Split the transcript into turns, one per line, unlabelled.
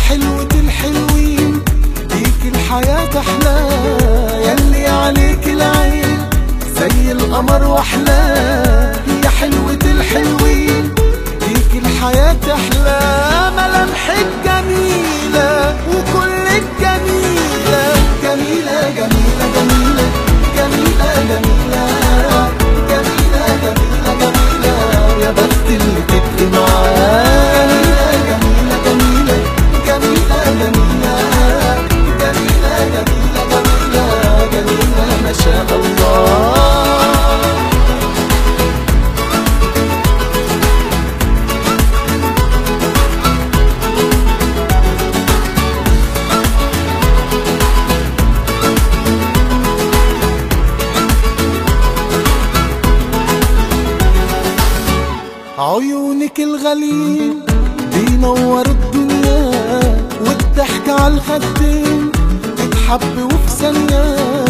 حلوة الحلوين فيك الحياة أحلى يلي عليك العين زي القمر وأحلى يا حلوة الحلوين فيك الحياة أحلى ملامحك جميلة وكلك جميلة جميلة جميلة جميلة جميلة جميلة جميلة جميلة جميلة يا بخت اللي تبقي معاه جميلة جميلة جميلة جميلة جميلة جميلة جميلة جميلة ما شاء الله عيونك الغليل بينور الدنيا والضحك على الخدين تتحب وفي ثانية